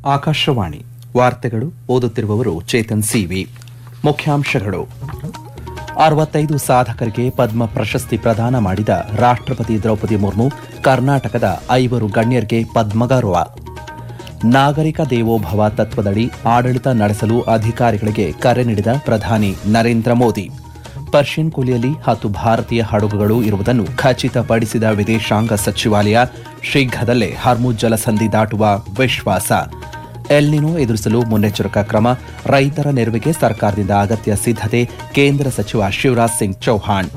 ಆಕಾಶವಾಣಿ ವಾರ್ತೆಗಳು ಓದುತ್ತಿರುವವರು ಚೇತನ್ ಸಿವಿ ಮುಖ್ಯಾಂಶಗಳು ಅರವತ್ತೈದು ಸಾಧಕರಿಗೆ ಪದ್ಮ ಪ್ರಶಸ್ತಿ ಪ್ರದಾನ ಮಾಡಿದ ರಾಷ್ಟ್ರಪತಿ ದ್ರೌಪದಿ ಮುರ್ಮು ಕರ್ನಾಟಕದ ಐವರು ಗಣ್ಯರಿಗೆ ಪದ್ಮಗೌರವ ನಾಗರಿಕ ದೇವೋಭವ ತತ್ವದಡಿ ಆಡಳಿತ ನಡೆಸಲು ಅಧಿಕಾರಿಗಳಿಗೆ ಕರೆ ನೀಡಿದ ಪ್ರಧಾನಿ ನರೇಂದ್ರ ಮೋದಿ ಪರ್ಷಿಯನ್ ಕೊಲ್ಲಿಯಲ್ಲಿ ಹತ್ತು ಭಾರತೀಯ ಹಡಗುಗಳು ಇರುವುದನ್ನು ಖಚಿತಪಡಿಸಿದ ವಿದೇಶಾಂಗ ಸಚಿವಾಲಯ ಶೀಘ್ರದಲ್ಲೇ ಹರ್ಮುಜ್ ಜಲಸಂಧಿ ದಾಟುವ ವಿಶ್ವಾಸ ಎಲ್ನಿನೋ ಎದುರಿಸಲು ಮುನ್ನೆಚ್ಚರಿಕಾ ಕ್ರಮ ರೈತರ ನೆರವಿಗೆ ಸರ್ಕಾರದಿಂದ ಅಗತ್ಯ ಸಿದ್ಧತೆ ಕೇಂದ್ರ ಸಚಿವ ಶಿವರಾಜ್ ಸಿಂಗ್ ಚೌಹಾಣ್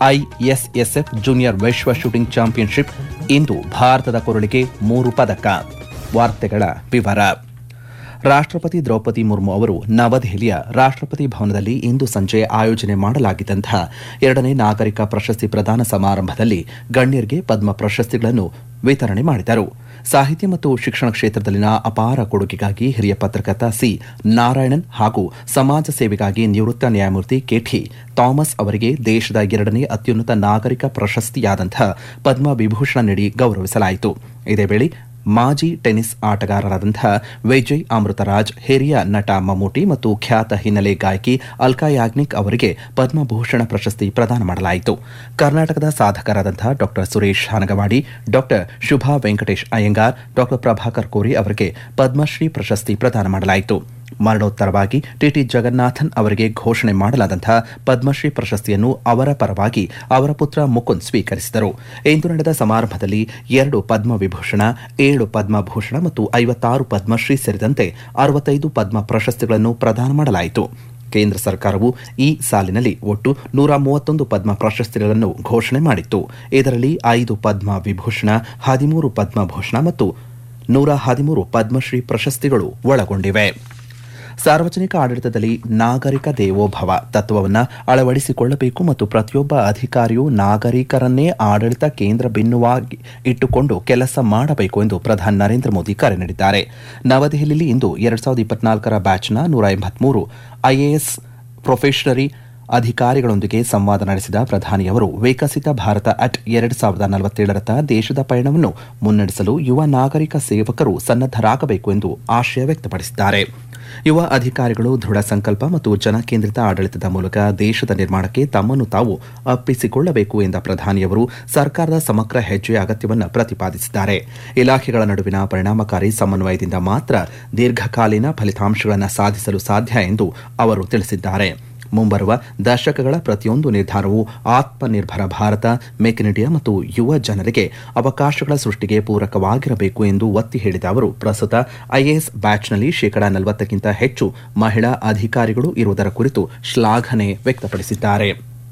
ಐಎಸ್ಎಸ್ಎಫ್ ಜೂನಿಯರ್ ವಿಶ್ವ ಶೂಟಿಂಗ್ ಚಾಂಪಿಯನ್ಶಿಪ್ ಇಂದು ಭಾರತದ ಕೊರಳಿಗೆ ಮೂರು ಪದಕ ವಾರ್ತೆಗಳ ವಿವರ ರಾಷ್ಟ್ರಪತಿ ದ್ರೌಪದಿ ಮುರ್ಮು ಅವರು ನವದೆಹಲಿಯ ರಾಷ್ಟ್ರಪತಿ ಭವನದಲ್ಲಿ ಇಂದು ಸಂಜೆ ಆಯೋಜನೆ ಮಾಡಲಾಗಿದ್ದಂತಹ ಎರಡನೇ ನಾಗರಿಕ ಪ್ರಶಸ್ತಿ ಪ್ರದಾನ ಸಮಾರಂಭದಲ್ಲಿ ಗಣ್ಯರಿಗೆ ಪದ್ಮ ಪ್ರಶಸ್ತಿಗಳನ್ನು ವಿತರಣೆ ಮಾಡಿದರು ಸಾಹಿತ್ಯ ಮತ್ತು ಶಿಕ್ಷಣ ಕ್ಷೇತ್ರದಲ್ಲಿನ ಅಪಾರ ಕೊಡುಗೆಗಾಗಿ ಹಿರಿಯ ಪತ್ರಕರ್ತ ಸಿ ನಾರಾಯಣನ್ ಹಾಗೂ ಸಮಾಜ ಸೇವೆಗಾಗಿ ನಿವೃತ್ತ ನ್ಯಾಯಮೂರ್ತಿ ಕೆಟಿ ಥಾಮಸ್ ಅವರಿಗೆ ದೇಶದ ಎರಡನೇ ಅತ್ಯುನ್ನತ ನಾಗರಿಕ ಪ್ರಶಸ್ತಿಯಾದಂತಹ ಪದ್ಮ ವಿಭೂಷಣ ನೀಡಿ ಗೌರವಿಸಲಾಯಿತು ಇದೇ ವೇಳೆ ಮಾಜಿ ಟೆನ್ನಿಸ್ ಆಟಗಾರರಾದಂತಹ ವಿಜಯ್ ಅಮೃತರಾಜ್ ಹಿರಿಯ ನಟ ಮಮ್ಮೂಟಿ ಮತ್ತು ಖ್ಯಾತ ಹಿನ್ನೆಲೆ ಗಾಯಕಿ ಅಲ್ಕಾ ಯಾಗ್ನಿಕ್ ಅವರಿಗೆ ಪದ್ಮಭೂಷಣ ಪ್ರಶಸ್ತಿ ಪ್ರದಾನ ಮಾಡಲಾಯಿತು ಕರ್ನಾಟಕದ ಸಾಧಕರಾದಂತಹ ಡಾ ಸುರೇಶ್ ಹನಗವಾಡಿ ಡಾ ಶುಭಾ ವೆಂಕಟೇಶ್ ಅಯ್ಯಂಗಾರ್ ಡಾ ಪ್ರಭಾಕರ್ ಕೋರಿ ಅವರಿಗೆ ಪದ್ಮಶ್ರೀ ಪ್ರಶಸ್ತಿ ಪ್ರದಾನ ಮಾಡಲಾಯಿತು ಮರಣೋತ್ತರವಾಗಿ ಟಿಟಿ ಜಗನ್ನಾಥನ್ ಅವರಿಗೆ ಘೋಷಣೆ ಮಾಡಲಾದಂತಹ ಪದ್ಮಶ್ರೀ ಪ್ರಶಸ್ತಿಯನ್ನು ಅವರ ಪರವಾಗಿ ಅವರ ಪುತ್ರ ಮುಕುಂದ್ ಸ್ವೀಕರಿಸಿದರು ಇಂದು ನಡೆದ ಸಮಾರಂಭದಲ್ಲಿ ಎರಡು ಪದ್ಮವಿಭೂಷಣ ಏಳು ಪದ್ಮಭೂಷಣ ಮತ್ತು ಐವತ್ತಾರು ಪದ್ಮಶ್ರೀ ಸೇರಿದಂತೆ ಅರವತ್ತೈದು ಪದ್ಮ ಪ್ರಶಸ್ತಿಗಳನ್ನು ಪ್ರದಾನ ಮಾಡಲಾಯಿತು ಕೇಂದ್ರ ಸರ್ಕಾರವು ಈ ಸಾಲಿನಲ್ಲಿ ಒಟ್ಟು ನೂರ ಮೂವತ್ತೊಂದು ಪದ್ಮ ಪ್ರಶಸ್ತಿಗಳನ್ನು ಘೋಷಣೆ ಮಾಡಿತ್ತು ಇದರಲ್ಲಿ ಐದು ಪದ್ಮ ವಿಭೂಷಣ ಹದಿಮೂರು ಪದ್ಮಭೂಷಣ ಮತ್ತು ನೂರ ಹದಿಮೂರು ಪದ್ಮಶ್ರೀ ಪ್ರಶಸ್ತಿಗಳು ಒಳಗೊಂಡಿವೆ ಸಾರ್ವಜನಿಕ ಆಡಳಿತದಲ್ಲಿ ನಾಗರಿಕ ದೇವೋಭವ ತತ್ವವನ್ನು ಅಳವಡಿಸಿಕೊಳ್ಳಬೇಕು ಮತ್ತು ಪ್ರತಿಯೊಬ್ಬ ಅಧಿಕಾರಿಯೂ ನಾಗರಿಕರನ್ನೇ ಆಡಳಿತ ಕೇಂದ್ರ ಭಿನ್ನವಾಗಿ ಇಟ್ಟುಕೊಂಡು ಕೆಲಸ ಮಾಡಬೇಕು ಎಂದು ಪ್ರಧಾನಿ ನರೇಂದ್ರ ಮೋದಿ ಕರೆ ನೀಡಿದ್ದಾರೆ ನವದೆಹಲಿಯಲ್ಲಿ ಇಂದು ಎರಡ್ ಸಾವಿರದ ಇಪ್ಪತ್ನಾಲ್ಕರ ಬ್ಯಾಚ್ನ ನೂರ ಎಂಬತ್ಮೂರು ಐಎಎಸ್ ಪ್ರೊಫೆಷನರಿ ಅಧಿಕಾರಿಗಳೊಂದಿಗೆ ಸಂವಾದ ನಡೆಸಿದ ಪ್ರಧಾನಿಯವರು ವಿಕಸಿತ ಭಾರತ ಅಟ್ ಎರಡು ಸಾವಿರದ ನಲವತ್ತೇಳರತ್ತ ದೇಶದ ಪಯಣವನ್ನು ಮುನ್ನಡೆಸಲು ಯುವ ನಾಗರಿಕ ಸೇವಕರು ಸನ್ನದ್ದರಾಗಬೇಕು ಎಂದು ಆಶಯ ವ್ಯಕ್ತಪಡಿಸಿದ್ದಾರೆ ಯುವ ಅಧಿಕಾರಿಗಳು ದೃಢ ಸಂಕಲ್ಪ ಮತ್ತು ಜನಕೇಂದ್ರಿತ ಆಡಳಿತದ ಮೂಲಕ ದೇಶದ ನಿರ್ಮಾಣಕ್ಕೆ ತಮ್ಮನ್ನು ತಾವು ಅಪ್ಪಿಸಿಕೊಳ್ಳಬೇಕು ಎಂದ ಪ್ರಧಾನಿಯವರು ಸರ್ಕಾರದ ಸಮಗ್ರ ಹೆಜ್ಜೆಯ ಅಗತ್ಯವನ್ನು ಪ್ರತಿಪಾದಿಸಿದ್ದಾರೆ ಇಲಾಖೆಗಳ ನಡುವಿನ ಪರಿಣಾಮಕಾರಿ ಸಮನ್ವಯದಿಂದ ಮಾತ್ರ ದೀರ್ಘಕಾಲೀನ ಫಲಿತಾಂಶಗಳನ್ನು ಸಾಧಿಸಲು ಸಾಧ್ಯ ಎಂದು ಅವರು ತಿಳಿಸಿದ್ದಾರೆ ಮುಂಬರುವ ದಶಕಗಳ ಪ್ರತಿಯೊಂದು ನಿರ್ಧಾರವು Atmanirbhar Bharat make in India ಮತ್ತು ಯುವ ಜನರಿಗೆ ಅವಕಾಶಗಳ ಸೃಷ್ಟಿಗೆ ಪೂರಕವಾಗಿರಬೇಕು ಎಂದು ಒತ್ತಿ ಹೇಳಿದ ಅವರು ಪ್ರಸ್ತುತ ಐಎಎಸ್ ಬ್ಯಾಚ್ನಲ್ಲಿ ಶೇಕಡಾ ನಲವತ್ತಕ್ಕಿಂತ ಹೆಚ್ಚು ಮಹಿಳಾ ಅಧಿಕಾರಿಗಳು ಇರುವುದರ ಕುರಿತು ಶ್ಲಾಘನೆ ವ್ಯಕ್ತಪಡಿಸಿದ್ದಾರೆ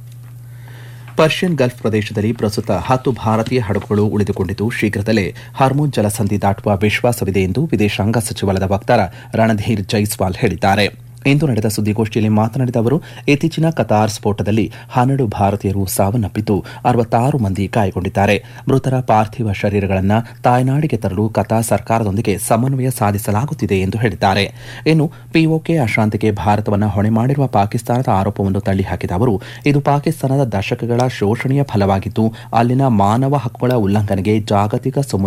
ಪರ್ಷಿಯನ್ ಗಲ್ಫ್ ಪ್ರದೇಶದಲ್ಲಿ ಪ್ರಸ್ತುತ ಹತ್ತು ಭಾರತೀಯ ಹಡಗುಗಳು ಉಳಿದುಕೊಂಡಿದ್ದು ಶೀಘ್ರದಲ್ಲೇ ಹರ್ಮುಜ್ ಜಲಸಂಧಿ ದಾಟುವ ವಿಶ್ವಾಸವಿದೆ ಎಂದು ವಿದೇಶಾಂಗ ಸಚಿವಾಲಯದ ವಕ್ತಾರ ರಣಧೀರ್ ಜೈಸ್ವಾಲ್ ಹೇಳಿದ್ದಾರೆ ಇಂದು ನಡೆದ ಸುದ್ದಿಗೋಷ್ಠಿಯಲ್ಲಿ ಮಾತನಾಡಿದ ಅವರು ಇತ್ತೀಚಿನ ಕತಾರ್ ಸ್ಫೋಟದಲ್ಲಿ ಹನ್ನೆರಡು ಭಾರತೀಯರು ಸಾವನ್ನಪ್ಪಿದ್ದು ಅರವತ್ತಾರು ಮಂದಿ ಗಾಯಗೊಂಡಿದ್ದಾರೆ ಮೃತರ ಪಾರ್ಥಿವ ಶರೀರಗಳನ್ನು ತಾಯ್ನಾಡಿಗೆ ತರಲು ಕತಾರ್ ಸರ್ಕಾರದೊಂದಿಗೆ ಸಮನ್ವಯ ಸಾಧಿಸಲಾಗುತ್ತಿದೆ ಎಂದು ಹೇಳಿದ್ದಾರೆ ಇನ್ನು ಪಿಒಕೆ ಅಶಾಂತಿಗೆ ಭಾರತವನ್ನು ಹೊಣೆ ಮಾಡಿರುವ ಪಾಕಿಸ್ತಾನದ ಆರೋಪವನ್ನು ತಳ್ಳಿಹಾಕಿದ ಅವರು ಇದು ಪಾಕಿಸ್ತಾನದ ದಶಕಗಳ ಶೋಷಣೆಯ ಫಲವಾಗಿದ್ದು ಅಲ್ಲಿನ ಮಾನವ ಹಕ್ಕುಗಳ ಉಲ್ಲಂಘನೆಗೆ ಜಾಗತಿಕ